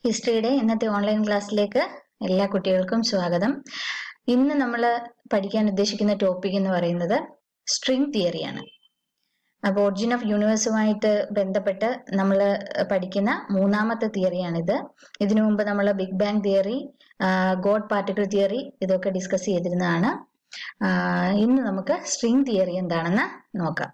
ഹിസ്റ്ററിയുടെ ഇന്നത്തെ ഓൺലൈൻ ക്ലാസ്സിലേക്ക് എല്ലാ കുട്ടികൾക്കും സ്വാഗതം ഇന്ന് നമ്മൾ പഠിക്കാൻ ഉദ്ദേശിക്കുന്ന ടോപ്പിക് എന്ന് പറയുന്നത് സ്ട്രിംഗ് തിയറിയാണ് അപ്പോൾ ഒറിജിൻ ഓഫ് യൂണിവേഴ്സുമായിട്ട് ബന്ധപ്പെട്ട് നമ്മൾ പഠിക്കുന്ന മൂന്നാമത്തെ തിയറിയാണിത് ഇതിനു മുമ്പ് നമ്മൾ big bang theory god particle theory ഇതൊക്കെ ഡിസ്കസ് ചെയ്തിരുന്നതാണ് ഇന്ന് നമുക്ക് സ്ട്രിംഗ് തിയറി എന്താണെന്ന് നോക്കാം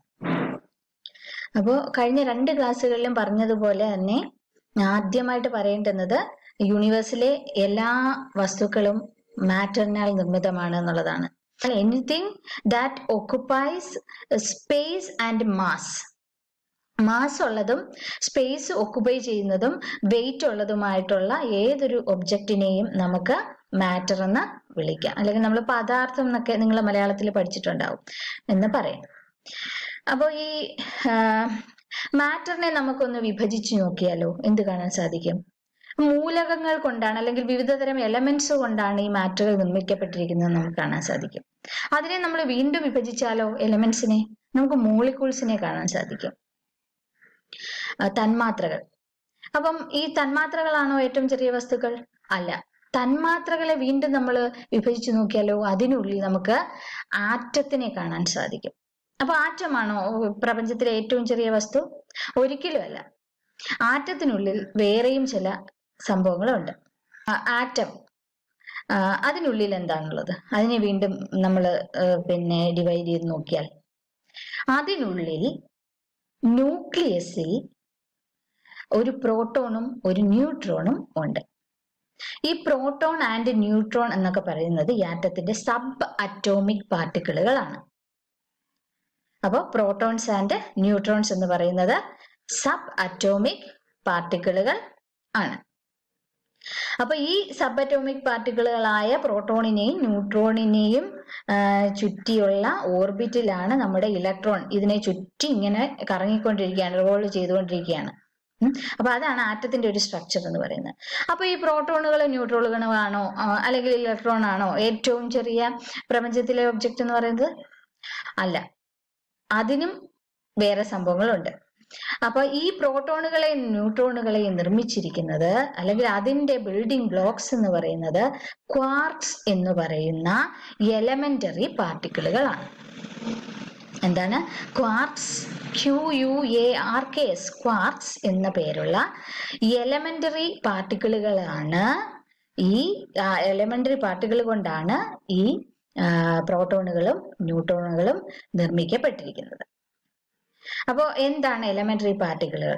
അപ്പോൾ കഴിഞ്ഞ രണ്ട് ക്ലാസ്സുകളിലും പറഞ്ഞതുപോലെ തന്നെ ആദ്യമായിട്ട് പറയേണ്ടുന്നത് യൂണിവേഴ്സിലെ എല്ലാ വസ്തുക്കളും മാറ്ററിനാൽ നിർമ്മിതമാണ് എന്നുള്ളതാണ് anything that occupies space and mass mass ഉള്ളതും സ്പേസ് ഒക്കുപ്പൈ ചെയ്യുന്നതും വെയിറ്റ് ഉള്ളതുമായിട്ടുള്ള ഏതൊരു ഒബ്ജക്റ്റിനെയും നമുക്ക് മാറ്റർ എന്ന് വിളിക്കാം അല്ലെങ്കിൽ നമ്മൾ പദാർത്ഥം എന്നൊക്കെ നിങ്ങൾ മലയാളത്തിൽ പഠിച്ചിട്ടുണ്ടാവും എന്ന് പറയാം അപ്പോൾ ഈ മാറ്ററിനെ നമുക്കൊന്ന് വിഭജിച്ച് നോക്കിയാലോ എന്ത് കാണാൻ സാധിക്കും മൂലകങ്ങൾ കൊണ്ടാണ് അല്ലെങ്കിൽ വിവിധതരം എലമെന്റ്സ് കൊണ്ടാണ് ഈ മാറ്ററുകൾ നിർമ്മിക്കപ്പെട്ടിരിക്കുന്നത് നമുക്ക് കാണാൻ സാധിക്കും അതിനെ നമ്മൾ വീണ്ടും വിഭജിച്ചാലോ എലമെന്റ്സിനെ നമുക്ക് മോളിക്യൂൾസിനെ കാണാൻ സാധിക്കും തന്മാത്രകൾ അപ്പം ഈ തന്മാത്രകളാണോ ഏറ്റവും ചെറിയ വസ്തുക്കൾ അല്ല തന്മാത്രകളെ വീണ്ടും നമ്മൾ വിഭജിച്ചു നോക്കിയാലോ അതിനുള്ളിൽ നമുക്ക് ആറ്റത്തിനെ കാണാൻ സാധിക്കും അപ്പൊ ആറ്റമാണോ പ്രപഞ്ചത്തിലെ ഏറ്റവും ചെറിയ വസ്തു ഒരിക്കലും അല്ല ആറ്റത്തിനുള്ളിൽ വേറെയും ചില സംഭവങ്ങളുണ്ട് ആറ്റം അതിനുള്ളിൽ എന്താണുള്ളത് അതിനെ വീണ്ടും നമ്മൾ പിന്നെ ഡിവൈഡ് ചെയ്ത് നോക്കിയാൽ അതിനുള്ളിൽ ന്യൂക്ലിയസിൽ ഒരു പ്രോട്ടോണും ഒരു ന്യൂട്രോണും ഉണ്ട് ഈ പ്രോട്ടോൺ ആൻഡ് ന്യൂട്രോൺ എന്നൊക്കെ പറയുന്നത് ഈ ആറ്റത്തിന്റെ സബ് അറ്റോമിക് പാർട്ടിക്കിളുകളാണ് അപ്പോൾ പ്രോട്ടോൺസ് ആൻഡ് ന്യൂട്രോൺസ് എന്ന് പറയുന്നത് സബ് അറ്റോമിക് പാർട്ടിക്കിളുകൾ ആണ് അപ്പൊ ഈ സബ് അറ്റോമിക് പാർട്ടിക്കിളുകളായ പ്രോട്ടോണിനെയും ന്യൂട്രോണിനെയും ചുറ്റിയുള്ള ഓർബിറ്റിലാണ് നമ്മുടെ ഇലക്ട്രോൺ ഇതിനെ ചുറ്റി ഇങ്ങനെ കറങ്ങിക്കൊണ്ടിരിക്കുകയാണ് റിവോൾവ് ചെയ്തുകൊണ്ടിരിക്കുകയാണ് അപ്പൊ അതാണ് ആറ്റത്തിന്റെ ഒരു സ്ട്രക്ചർ എന്ന് പറയുന്നത് അപ്പൊ ഈ പ്രോട്ടോണുകൾ ന്യൂട്രോണുകളാണോ അല്ലെങ്കിൽ ഇലക്ട്രോൺ ആണോ ഏറ്റവും ചെറിയ പ്രപഞ്ചത്തിലെ ഒബ്ജക്റ്റ് എന്ന് പറയുന്നത് അല്ല അതിനും വേറെ സംഭവങ്ങളുണ്ട് അപ്പൊ ഈ പ്രോട്ടോണുകളെയും ന്യൂട്രോണുകളെയും നിർമ്മിച്ചിരിക്കുന്നത് അല്ലെങ്കിൽ അതിന്റെ ബിൽഡിംഗ് ബ്ലോക്സ് എന്ന് പറയുന്നത് ക്വാർക്സ് എന്ന് പറയുന്ന എലമെന്ററി പാർട്ടിക്കിളുകളാണ് എന്താണ് quarks Q U A R K S quarks എന്ന പേരുള്ള എലമെന്ററി പാർട്ടിക്കിളുകളാണ് ഈ എലമെന്ററി പാർട്ടിക്കിൾ കൊണ്ടാണ് ഈ പ്രോട്ടോണുകളും ന്യൂട്രോണുകളും നിർമ്മിക്കപ്പെട്ടിരിക്കുന്നത് അപ്പോൾ എന്താണ് എലമെന്ററി പാർട്ടിക്കിളുകൾ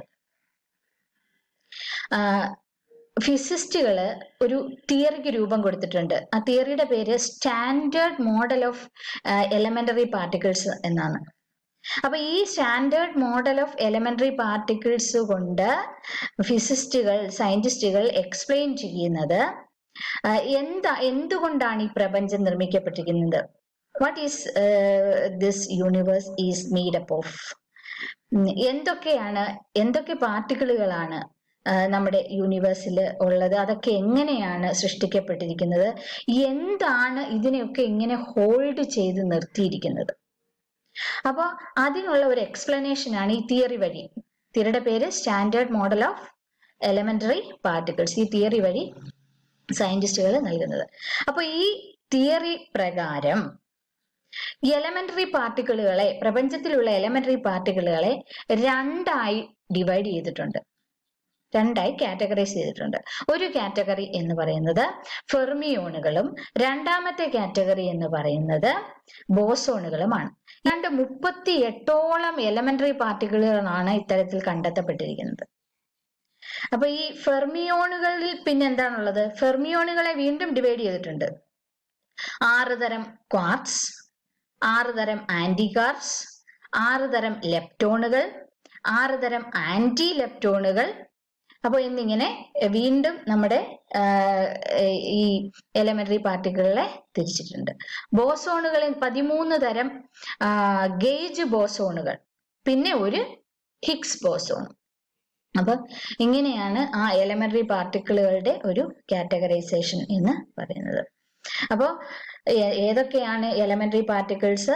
ഫിസിസ്റ്റുകൾ ഒരു തിയറിക്ക് രൂപം കൊടുത്തിട്ടുണ്ട് ആ തിയറിയുടെ പേര് standard model of elementary particles എന്നാണ് അപ്പൊ ഈ standard model of elementary particles കൊണ്ട് ഫിസിസ്റ്റുകൾ സയന്റിസ്റ്റുകൾ എക്സ്പ്ലെയിൻ ചെയ്യുന്നത് എന്താ എന്തുകൊണ്ടാണ് ഈ പ്രപഞ്ചം നിർമ്മിക്കപ്പെട്ടിരിക്കുന്നത് what is this universe is made up of എന്തൊക്കെയാണ് എന്തൊക്കെ പാർട്ടിക്കിളുകളാണ് നമ്മുടെ യൂണിവേഴ്സിൽ ഉള്ളത് അതൊക്കെ എങ്ങനെയാണ് സൃഷ്ടിക്കപ്പെട്ടിരിക്കുന്നത് എന്താണ് ഇതിനെയൊക്കെ ഇങ്ങനെ ഹോൾഡ് ചെയ്ത് നിർത്തിയിരിക്കുന്നത് അപ്പോൾ അതിനുള്ള ഒരു എക്സ്പ്ലനേഷൻ ആണ് ഈ തിയറി വഴി തിയറിയുടെ പേര് standard model of elementary particles ഈ തിയറി വഴി സയന്റിസ്റ്റുകൾ നൽകുന്നത് അപ്പൊ ഈ തിയറി പ്രകാരം എലമെന്ററി പാർട്ടിക്കിളുകളെ പ്രപഞ്ചത്തിലുള്ള എലമെന്ററി പാർട്ടിക്കിളുകളെ രണ്ടായി ഡിവൈഡ് ചെയ്തിട്ടുണ്ട് രണ്ടായി കാറ്റഗറൈസ് ചെയ്തിട്ടുണ്ട് ഒരു കാറ്റഗറി എന്ന് പറയുന്നത് ഫെർമിയോണുകളും രണ്ടാമത്തെ കാറ്റഗറി എന്ന് പറയുന്നത് ബോസോണുകളുമാണ് രണ്ട് മുപ്പത്തി എട്ടോളം എലമെന്ററി പാർട്ടിക്കിളുകളാണ് ഇത്തരത്തിൽ കണ്ടെത്തപ്പെട്ടിരിക്കുന്നത് അപ്പൊ ഈ ഫെർമിയോണുകളിൽ പിന്നെ എന്താണുള്ളത് ഫെർമിയോണുകളെ വീണ്ടും ഡിവൈഡ് ചെയ്തിട്ടുണ്ട് ആറ് തരം ക്വാർട്സ് ആറ് തരം ആന്റികാർസ് ആറ് തരം ലെപ്റ്റോണുകൾ ആറ് തരം ആന്റി ലെപ്റ്റോണുകൾ അപ്പോൾ എന്നിങ്ങനെ വീണ്ടും നമ്മുടെ ഈ എലമെന്ററി പാർട്ടിക്കിളുകളെ തിരിച്ചിട്ടുണ്ട് ബോസോണുകളിൽ പതിമൂന്ന് തരം ഗേജ് ബോസോണുകൾ പിന്നെ ഒരു ഹിഗ്സ് ബോസോൺ അപ്പൊ ഇങ്ങനെയാണ് ആ എലമെന്ററി പാർട്ടിക്കിളുകളുടെ ഒരു കാറ്റഗറൈസേഷൻ എന്ന് പറയുന്നത് അപ്പോൾ ഏതൊക്കെയാണ് എലമെന്ററി പാർട്ടിക്കിൾസ്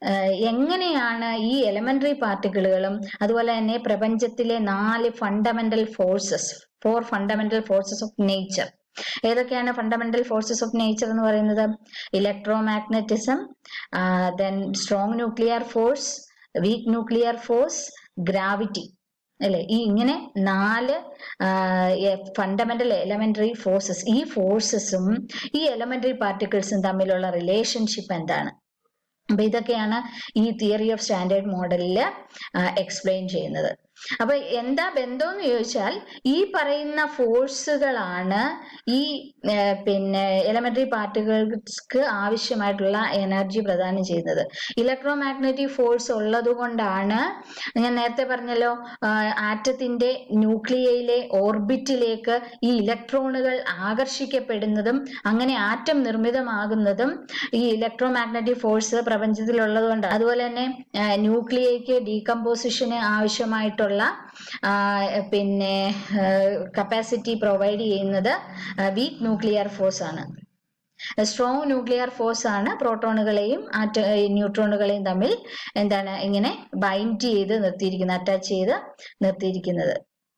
എങ്ങനെയാണ് ഈ എലമെന്ററി പാർട്ടിക്കിളുകളും അതുപോലെ തന്നെ പ്രപഞ്ചത്തിലെ നാല് fundamental forces four fundamental forces of nature ഏതൊക്കെയാണ് ഫണ്ടമെന്റൽ ഫോഴ്സസ് ഓഫ് നേച്ചർ എന്ന് പറയുന്നത് electromagnetism then strong nuclear force weak nuclear force gravity അല്ലെ ഈ ഇങ്ങനെ നാല് ഫണ്ടമെന്റൽ എലമെന്ററി ഫോഴ്സസ് ഈ ഫോഴ്സസും ഈ എലമെന്ററി പാർട്ടിക്കിൾസും തമ്മിലുള്ള റിലേഷൻഷിപ്പ് എന്താണ് അപ്പൊ ഇതൊക്കെയാണ് ഈ തിയറി ഓഫ് സ്റ്റാൻഡേർഡ് മോഡലിൽ എക്സ്പ്ലെയിൻ ചെയ്യുന്നത് അപ്പൊ എന്താ ബന്ധം എന്ന് ചോദിച്ചാൽ ഈ പറയുന്ന ഫോഴ്സുകളാണ് ഈ പിന്നെ എലമെന്ററി പാർട്ടികൾക്ക് ആവശ്യമായിട്ടുള്ള എനർജി പ്രദാനം ചെയ്യുന്നത് ഇലക്ട്രോ മാഗ്നറ്റിക് ഫോഴ്സ് ഉള്ളത് കൊണ്ടാണ് ഞാൻ നേരത്തെ പറഞ്ഞല്ലോ ആറ്റത്തിന്റെ ന്യൂക്ലിയയിലെ ഓർബിറ്റിലേക്ക് ഈ ഇലക്ട്രോണുകൾ ആകർഷിക്കപ്പെടുന്നതും അങ്ങനെ ആറ്റം നിർമ്മിതമാകുന്നതും ഈ ഇലക്ട്രോ മാഗ്നറ്റിക് ഫോഴ്സ് പ്രപഞ്ചത്തിലുള്ളത് കൊണ്ട് അതുപോലെ തന്നെ ന്യൂക്ലിയയ്ക്ക് ഡീകമ്പോസിഷന് ആവശ്യമായിട്ടുള്ള പിന്നെ കപ്പാസിറ്റി പ്രൊവൈഡ് ചെയ്യുന്നത് വീക്ക് ന്യൂക്ലിയർ ഫോഴ്സ് ആണ് സ്ട്രോങ് ന്യൂക്ലിയർ ഫോഴ്സ് ആണ് പ്രോട്ടോണുകളെയും ആറ്റ ന്യൂട്രോണുകളെയും തമ്മിൽ എന്താണ് ഇങ്ങനെ ബൈൻഡ് ചെയ്ത് നിർത്തിയിരിക്കുന്നത് അറ്റാച്ച് ചെയ്ത് നിർത്തിയിരിക്കുന്നത്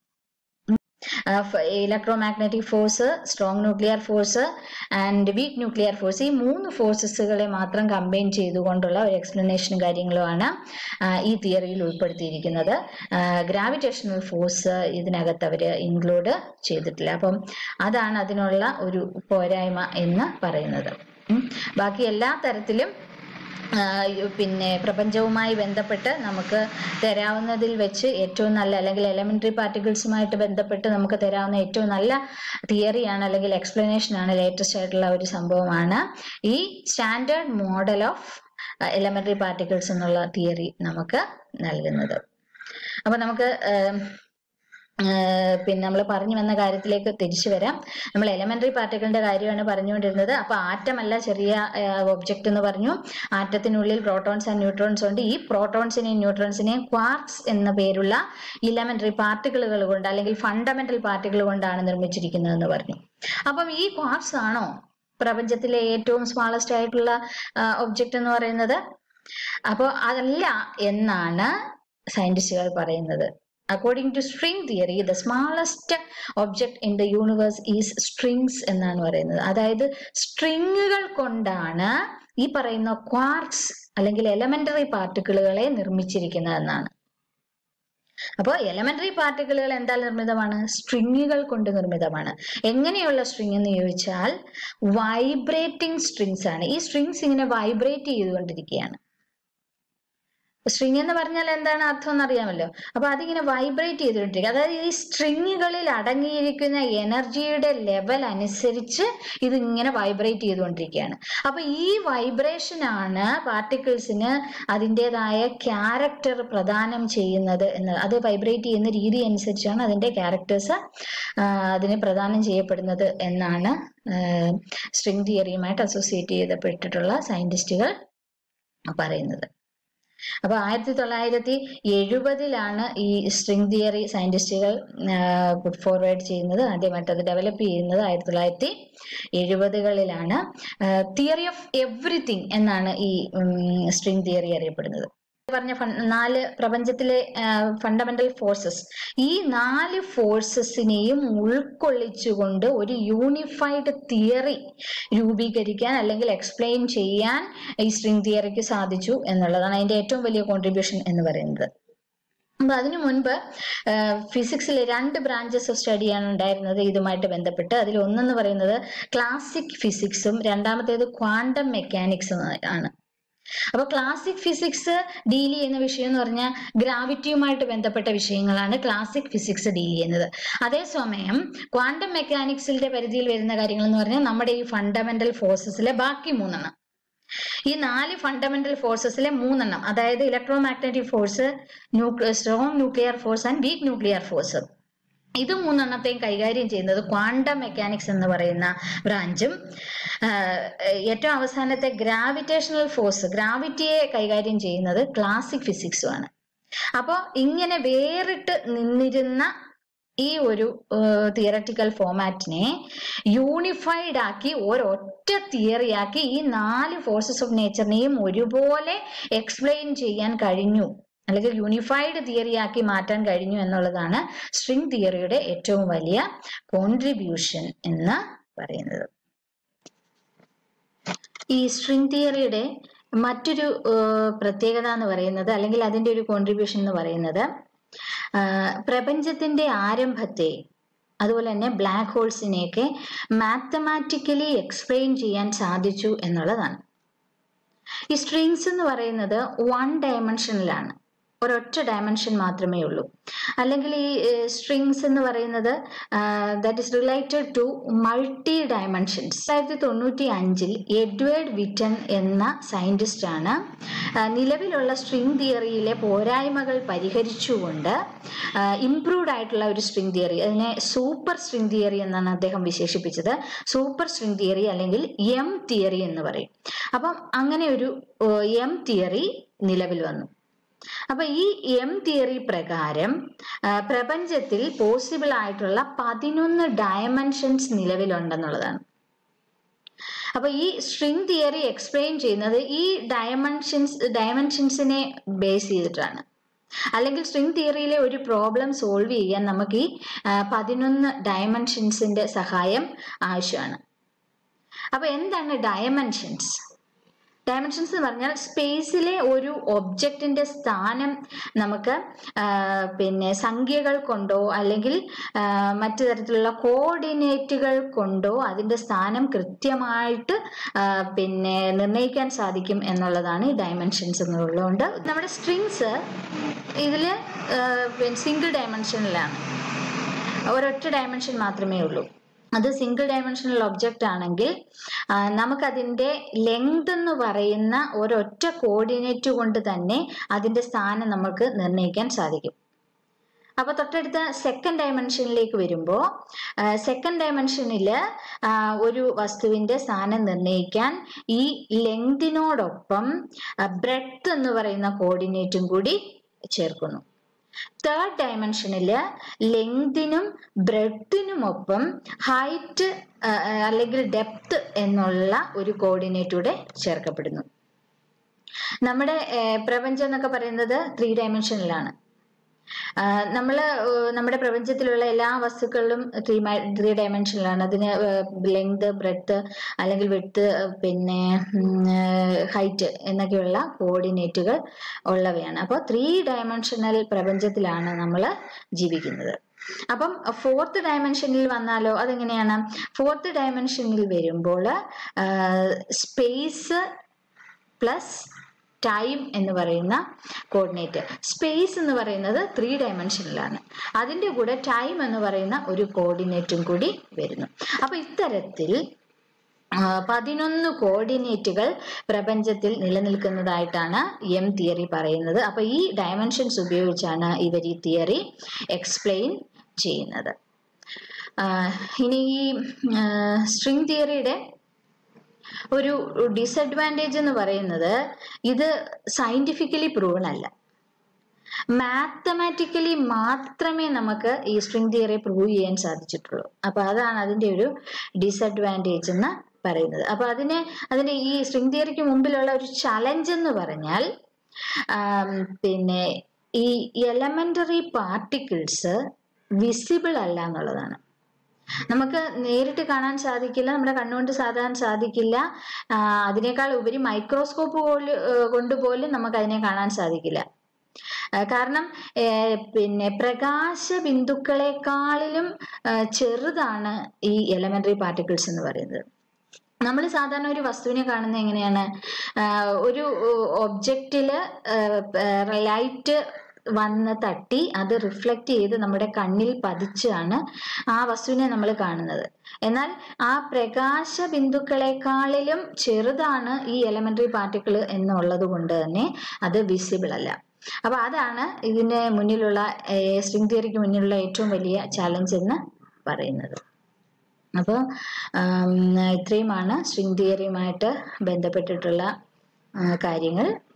electromagnetic force strong nuclear force and weak nuclear force ഈ മൂന്ന് ഫോഴ്സസുകളെ മാത്രം കമ്പൈൻ ചെയ്തുകൊണ്ടുള്ള ഒരു എക്സ്പ്ലനേഷനും കാര്യങ്ങളുമാണ് ഈ തിയറിയിൽ ഉൾപ്പെടുത്തിയിരിക്കുന്നത് ഗ്രാവിറ്റേഷണൽ ഫോഴ്സ് ഇതിനകത്ത് അവർ ഇൻക്ലൂഡ് ചെയ്തിട്ടില്ല അപ്പം അതാണ് അതിനുള്ള ഒരു പോരായ്മ എന്ന് പറയുന്നത് ബാക്കി എല്ലാ തരത്തിലും പിന്നെ പ്രപഞ്ചവുമായി ബന്ധപ്പെട്ട് നമുക്ക് തരാവുന്നതിൽ വെച്ച് ഏറ്റവും നല്ല അല്ലെങ്കിൽ എലമെന്ററി പാർട്ടിക്കിൾസുമായിട്ട് ബന്ധപ്പെട്ട് നമുക്ക് തരാവുന്ന ഏറ്റവും നല്ല തിയറിയാണ് അല്ലെങ്കിൽ എക്സ്പ്ലനേഷൻ ആണ് ലേറ്റസ്റ്റ് ആയിട്ടുള്ള ഒരു സംഭവമാണ് ഈ standard model of elementary particles എന്നുള്ള തിയറി നമുക്ക് നൽകുന്നത് അപ്പൊ നമുക്ക് പിന്നെ നമ്മൾ പറഞ്ഞു വന്ന കാര്യത്തിലേക്ക് തിരിച്ചു വരാം നമ്മൾ എലമെന്ററി പാർട്ടിക്കിളിന്റെ കാര്യമാണ് പറഞ്ഞുകൊണ്ടിരുന്നത് അപ്പൊ ആറ്റം അല്ല ചെറിയ ഒബ്ജക്റ്റ് എന്ന് പറഞ്ഞു ആറ്റത്തിനുള്ളിൽ പ്രോട്ടോൺസ് ആൻഡ് ന്യൂട്രോൺസ് ഉണ്ട് ഈ പ്രോട്ടോൺസിനെയും ന്യൂട്രോൺസിനെയും ക്വാർക്സ് എന്ന പേരുള്ള ഇലമെന്ററി പാർട്ടിക്കിളുകൾ കൊണ്ട് അല്ലെങ്കിൽ ഫണ്ടമെന്റൽ പാർട്ടിക്കിൾ കൊണ്ടാണ് നിർമ്മിച്ചിരിക്കുന്നതെന്ന് പറഞ്ഞു അപ്പം ഈ ക്വാർക്സ് ആണോ പ്രപഞ്ചത്തിലെ ഏറ്റവും സ്മാളസ്റ്റ് ആയിട്ടുള്ള ഒബ്ജക്റ്റ് എന്ന് പറയുന്നത് അപ്പോൾ അതല്ല എന്നാണ് സയന്റിസ്റ്റുകൾ പറയുന്നത് according to string theory the smallest object in the universe is strings എന്നാണ് പറയുന്നത് അതായത് സ്ട്രിങ്ങുകൾ കൊണ്ടാണ് ഈ പറയുന്ന ക്വാർക്സ് അല്ലെങ്കിൽ എലമെന്ററി പാർട്ടിക്കിളുകളെ നിർമ്മിച്ചിരിക്കുന്നത് എന്നാണ് അപ്പോൾ എലമെന്ററി പാർട്ടിക്കിളുകൾ എന്താ നിർമ്മിതമാണ് സ്ട്രിങ്ങുകൾ കൊണ്ട് നിർമ്മിതമാണ് എങ്ങനെയുള്ള സ്ട്രിങ് എന്ന് ചോദിച്ചാൽ വൈബ്രേറ്റിംഗ് സ്ട്രിങ്സ് ആണ് ഈ സ്ട്രിങ്സ് ഇങ്ങനെ വൈബ്രേറ്റ് ചെയ്തുകൊണ്ടിരിക്കുകയാണ് സ്ട്രിങ് എന്ന് പറഞ്ഞാൽ എന്താണ് അർത്ഥം എന്നറിയാമല്ലോ അപ്പൊ അതിങ്ങനെ വൈബ്രേറ്റ് ചെയ്തുകൊണ്ടിരിക്കുക അതായത് ഈ സ്ട്രിങ്ങുകളിൽ അടങ്ങിയിരിക്കുന്ന എനർജിയുടെ ലെവൽ അനുസരിച്ച് ഇത് ഇങ്ങനെ വൈബ്രേറ്റ് ചെയ്തുകൊണ്ടിരിക്കുകയാണ് അപ്പൊ ഈ വൈബ്രേഷൻ ആണ് പാർട്ടിക്കിൾസിന് അതിൻ്റെതായ ക്യാരക്ടർ പ്രദാനം ചെയ്യുന്നത് എന്ന് അത് വൈബ്രേറ്റ് ചെയ്യുന്ന രീതി അനുസരിച്ചാണ് അതിന്റെ ക്യാരക്ടേഴ്സ് അതിന് പ്രദാനം ചെയ്യപ്പെടുന്നത് എന്നാണ് സ്ട്രിങ് തിയറിയുമായിട്ട് അസോസിയേറ്റ് ചെയ്തപ്പെട്ടിട്ടുള്ള സയന്റിസ്റ്റുകൾ പറയുന്നത് അപ്പൊ ആയിരത്തി തൊള്ളായിരത്തി എഴുപതിലാണ് ഈ സ്ട്രിങ് തിയറി സയന്റിസ്റ്റുകൾ പുട്ട് ഫോർവേഡ് ചെയ്യുന്നത് ആദ്യമായിട്ട് അത് ഡെവലപ്പ് ചെയ്യുന്നത് ആയിരത്തി തൊള്ളായിരത്തി എഴുപതുകളിലാണ് തിയറി ഓഫ് എവ്രിതിങ് എന്നാണ് ഈ സ്ട്രിങ് തിയറി അറിയപ്പെടുന്നത് പറഞ്ഞ നാല് പ്രപഞ്ചത്തിലെ ഫണ്ടമെന്റൽ ഫോഴ്സസ് ഈ നാല് ഫോഴ്സസിനെയും ഉൾക്കൊള്ളിച്ചുകൊണ്ട് ഒരു യൂണിഫൈഡ് തിയറി രൂപീകരിക്കാൻ അല്ലെങ്കിൽ എക്സ്പ്ലെയിൻ ചെയ്യാൻ ഈ സ്ട്രിങ് തിയറിക്ക് സാധിച്ചു എന്നുള്ളതാണ് അതിന്റെ ഏറ്റവും വലിയ കോൺട്രിബ്യൂഷൻ എന്ന് പറയുന്നത് അപ്പൊ അതിനു മുൻപ് ഫിസിക്സിലെ രണ്ട് ബ്രാഞ്ചസ് ഓഫ് സ്റ്റഡിയാണ് ഉണ്ടായിരുന്നത് ഇതുമായിട്ട് ബന്ധപ്പെട്ട് അതിൽ ഒന്നെന്ന് പറയുന്നത് ക്ലാസിക് ഫിസിക്സും രണ്ടാമത്തേത് ക്വാണ്ടം മെക്കാനിക്സും ആണ് അപ്പൊ ക്ലാസിക് ഫിസിക്സ് ഡീൽ ചെയ്യുന്ന വിഷയം എന്ന് പറഞ്ഞാൽ ഗ്രാവിറ്റിയുമായിട്ട് ബന്ധപ്പെട്ട വിഷയങ്ങളാണ് ക്ലാസിക് ഫിസിക്സ് ഡീൽ ചെയ്യുന്നത് അതേസമയം ക്വാണ്ടം മെക്കാനിക്സിന്റെ പരിധിയിൽ വരുന്ന കാര്യങ്ങൾ എന്ന് പറഞ്ഞാൽ നമ്മുടെ ഈ ഫണ്ടമെന്റൽ ഫോഴ്സസിലെ ബാക്കി മൂന്നെണ്ണം ഈ നാല് ഫണ്ടമെന്റൽ ഫോഴ്സസിലെ മൂന്നെണ്ണം അതായത് electromagnetic force strong nuclear force and weak nuclear force ഇത് മൂന്നെണ്ണത്തെയും കൈകാര്യം ചെയ്യുന്നത് ക്വാണ്ടം മെക്കാനിക്സ് എന്ന് പറയുന്ന ബ്രാഞ്ചും ഏറ്റവും അവസാനത്തെ ഗ്രാവിറ്റേഷണൽ ഫോഴ്സ് ഗ്രാവിറ്റിയെ കൈകാര്യം ചെയ്യുന്നത് ക്ലാസിക് ഫിസിക്സും ആണ് അപ്പോൾ ഇങ്ങനെ വേറിട്ട് നിന്നിരുന്ന ഈ ഒരു തിയററ്റിക്കൽ ഫോമാറ്റിനെ യൂണിഫൈഡ് ആക്കി ഒരൊറ്റ തിയറി ആക്കി ഈ നാല് ഫോഴ്സസ് ഓഫ് നേച്ചറിനെയും ഒരുപോലെ എക്സ്പ്ലെയിൻ ചെയ്യാൻ കഴിഞ്ഞു അല്ലെങ്കിൽ യൂണിഫൈഡ് തിയറി ആക്കി മാറ്റാൻ കഴിഞ്ഞു എന്നുള്ളതാണ് സ്ട്രിംഗ് തിയറിയുടെ ഏറ്റവും വലിയ കോൺട്രിബ്യൂഷൻ എന്ന് പറയുന്നത് ഈ സ്ട്രിംഗ് തിയറിയുടെ മറ്റൊരു പ്രത്യേകത എന്ന് പറയുന്നത് അല്ലെങ്കിൽ അതിന്റെ ഒരു കോൺട്രിബ്യൂഷൻ എന്ന് പറയുന്നത് പ്രപഞ്ചത്തിന്റെ ആരംഭത്തെ അതുപോലെ തന്നെ ബ്ലാക്ക് ഹോൾസിനെയൊക്കെ മാത്തമാറ്റിക്കലി എക്സ്പ്ലെയിൻ ചെയ്യാൻ സാധിച്ചു എന്നുള്ളതാണ് ഈ സ്ട്രിങ്സ് എന്ന് പറയുന്നത് വൺ ഡയമെൻഷനിലാണ് ഒരൊറ്റ ഡയമെൻഷൻ മാത്രമേ ഉള്ളൂ അല്ലെങ്കിൽ ഈ സ്ട്രിങ്സ് എന്ന് പറയുന്നത് that is related to multi dimensions ആയിരത്തി തൊണ്ണൂറ്റി അഞ്ചിൽ എഡ്വേർഡ് വിറ്റൻ എന്ന സയന്റിസ്റ്റ് ആണ് നിലവിലുള്ള സ്ട്രിംഗ് തിയറിയിലെ പോരായ്മകൾ പരിഹരിച്ചുകൊണ്ട് ഇംപ്രൂവ്ഡ് ആയിട്ടുള്ള ഒരു സ്ട്രിംഗ് തിയറി അതിനെ സൂപ്പർ സ്ട്രിംഗ് തിയറി എന്നാണ് അദ്ദേഹം വിശേഷിപ്പിച്ചത് സൂപ്പർ സ്ട്രിംഗ് തിയറി അല്ലെങ്കിൽ എം തിയറി എന്ന് പറയും അപ്പം അങ്ങനെ ഒരു എം തിയറി നിലവിൽ വന്നു അപ്പൊ ഈ എം തിയറി പ്രകാരം പ്രപഞ്ചത്തിൽ പോസിബിൾ ആയിട്ടുള്ള പതിനൊന്ന് ഡയമെൻഷൻസ് നിലവിലുണ്ടെന്നുള്ളതാണ് അപ്പൊ ഈ സ്ട്രിംഗ് തിയറി എക്സ്പ്ലെയിൻ ചെയ്യുന്നത് ഈ ഡയമെൻഷൻസ് ഡയമെൻഷൻസിനെ ബേസ് ചെയ്തിട്ടാണ് അല്ലെങ്കിൽ സ്ട്രിംഗ് തിയറിയിലെ ഒരു പ്രോബ്ലം സോൾവ് ചെയ്യാൻ നമുക്ക് ഈ പതിനൊന്ന് ഡയമെൻഷൻസിന്റെ സഹായം ആവശ്യമാണ് അപ്പൊ എന്താണ് ഡയമെൻഷൻസ് ഡയമെൻഷൻസ് എന്ന് പറഞ്ഞാൽ സ്പേസിലെ ഒരു ഒബ്ജക്റ്റിന്റെ സ്ഥാനം നമുക്ക് പിന്നെ സംഖ്യകൾ കൊണ്ടോ അല്ലെങ്കിൽ മറ്റു തരത്തിലുള്ള കോർഡിനേറ്റുകൾ കൊണ്ടോ അതിന്റെ സ്ഥാനം കൃത്യമായിട്ട് പിന്നെ നിർണ്ണയിക്കാൻ സാധിക്കും എന്നുള്ളതാണ് ഈ ഡയമെൻഷൻസ് എന്നുള്ളതുകൊണ്ട് നമ്മുടെ സ്ട്രിങ്സ് ഇതിൽ സിംഗിൾ ഡയമെൻഷനിലാണ് ഒരൊറ്റ ഡയമെൻഷൻ മാത്രമേ ഉള്ളൂ അത് സിംഗിൾ ഡയമെൻഷണൽ ഒബ്ജക്റ്റ് ആണെങ്കിൽ നമുക്കതിൻ്റെ ലെങ്ത് എന്ന് പറയുന്ന ഒരൊറ്റ കോർഡിനേറ്റ് കൊണ്ട് തന്നെ അതിൻ്റെ സ്ഥാനം നമുക്ക് നിർണ്ണയിക്കാൻ സാധിക്കും അപ്പൊ തൊട്ടടുത്ത സെക്കൻഡ് ഡയമെൻഷനിലേക്ക് വരുമ്പോൾ സെക്കൻഡ് ഡയമെൻഷനിൽ ഒരു വസ്തുവിന്റെ സ്ഥാനം നിർണ്ണയിക്കാൻ ഈ ലെങ്തിനോടൊപ്പം ബ്രെഡ്ത്ത് എന്ന് പറയുന്ന കോർഡിനേറ്റും കൂടി ചേർക്കുന്നു തേർഡ് ഡയമെൻഷനിൽ ലെങ്തിനും ബ്രെഡിനുമൊപ്പം ഹൈറ്റ് അല്ലെങ്കിൽ ഡെപ്ത് എന്നുള്ള ഒരു കോർഡിനേറ്റൂടെ ചേർക്കപ്പെടുന്നു നമ്മുടെ പ്രപഞ്ചം എന്നൊക്കെ പറയുന്നത് ത്രീ ഡയമെൻഷനിലാണ് നമ്മൾ നമ്മുടെ പ്രപഞ്ചത്തിലുള്ള എല്ലാ വസ്തുക്കളിലും ത്രീ ത്രീ ഡയമെൻഷനിലാണ് അതിന് ലെങ്ത് ബ്രെഡ്ത്ത് അല്ലെങ്കിൽ വിഡ്ത്ത് പിന്നെ ഹൈറ്റ് എന്നൊക്കെയുള്ള കോർഡിനേറ്റുകൾ ഉള്ളവയാണ് അപ്പോൾ ത്രീ ഡയമെൻഷണൽ പ്രപഞ്ചത്തിലാണ് നമ്മൾ ജീവിക്കുന്നത് അപ്പം ഫോർത്ത് ഡയമെൻഷനിൽ വന്നാലോ അതെങ്ങനെയാണ് ഫോർത്ത് ഡയമെൻഷനിൽ വരുമ്പോൾ സ്പേസ് പ്ലസ് ടൈം എന്ന് പറയുന്ന കോർഡിനേറ്റ് സ്പേസ് എന്ന് പറയുന്നത് ത്രീ ഡയമെൻഷനിലാണ് അതിൻ്റെ കൂടെ ടൈം എന്ന് പറയുന്ന ഒരു കോർഡിനേറ്റും കൂടി വരുന്നു അപ്പൊ ഇത്തരത്തിൽ പതിനൊന്ന് കോർഡിനേറ്റുകൾ പ്രപഞ്ചത്തിൽ നിലനിൽക്കുന്നതായിട്ടാണ് എം തിയറി പറയുന്നത് അപ്പൊ ഈ ഡയമെൻഷൻസ് ഉപയോഗിച്ചാണ് ഇവർ ഈ തിയറി എക്സ്പ്ലെയിൻ ചെയ്യുന്നത് ഇനി ഈ സ്ട്രിംഗ് തിയറിയുടെ ഒരു ഡിസഡ്വാൻറ്റേജ് എന്ന് പറയുന്നത് ഇത് സയന്റിഫിക്കലി പ്രൂവൺ അല്ല മാത്തമാറ്റിക്കലി മാത്രമേ നമുക്ക് ഈ സ്ട്രിംഗ് തിയറി പ്രൂവ് ചെയ്യാൻ സാധിച്ചിട്ടുള്ളൂ അപ്പൊ അതാണ് അതിന്റെ ഒരു ഡിസഡ്വാൻറ്റേജ് എന്ന് പറയുന്നത് അപ്പൊ അതിന് അതിന്റെ ഈ സ്ട്രിംഗ് തിയറിക്ക് മുമ്പിലുള്ള ഒരു ചലഞ്ച് എന്ന് പറഞ്ഞാൽ പിന്നെ ഈ എലമെന്ററി പാർട്ടിക്കിൾസ് വിസിബിൾ അല്ല എന്നുള്ളതാണ് നമുക്ക് നേരിട്ട് കാണാൻ സാധിക്കില്ല നമ്മുടെ കണ്ണുകൊണ്ട് സാധാരണ സാധിക്കില്ല അതിനേക്കാൾ ഉപരി മൈക്രോസ്കോപ്പ് പോലും കൊണ്ട് പോലും നമുക്ക് അതിനെ കാണാൻ സാധിക്കില്ല കാരണം പിന്നെ പ്രകാശ ബിന്ദുക്കളെക്കാളിലും ചെറുതാണ് ഈ എലമെന്ററി പാർട്ടിക്കിൾസ് എന്ന് പറയുന്നത് നമ്മൾ സാധാരണ ഒരു വസ്തുവിനെ കാണുന്നത് എങ്ങനെയാണ് ഒരു ഒബ്ജക്റ്റില് ലൈറ്റ് വന്ന് തട്ടി അത് റിഫ്ലക്റ്റ് ചെയ്ത് നമ്മുടെ കണ്ണിൽ പതിച്ചാണ് ആ വസ്തുവിനെ നമ്മൾ കാണുന്നത് എന്നാൽ ആ പ്രകാശ ബിന്ദുക്കളെക്കാളിലും ചെറുതാണ് ഈ എലമെന്ററി പാർട്ടിക്കിൾ എന്നുള്ളത് കൊണ്ട് തന്നെ അത് വിസിബിൾ അല്ല അപ്പൊ അതാണ് ഇതിന് മുന്നിലുള്ള സ്ട്രിംഗ് തിയറിക്ക് മുന്നിലുള്ള ഏറ്റവും വലിയ ചാലഞ്ച് എന്ന് പറയുന്നത് അപ്പോൾ ഇത്രയുമാണ് സ്ട്രിംഗ് തിയറിയുമായിട്ട് ബന്ധപ്പെട്ടിട്ടുള്ള കാര്യങ്ങൾ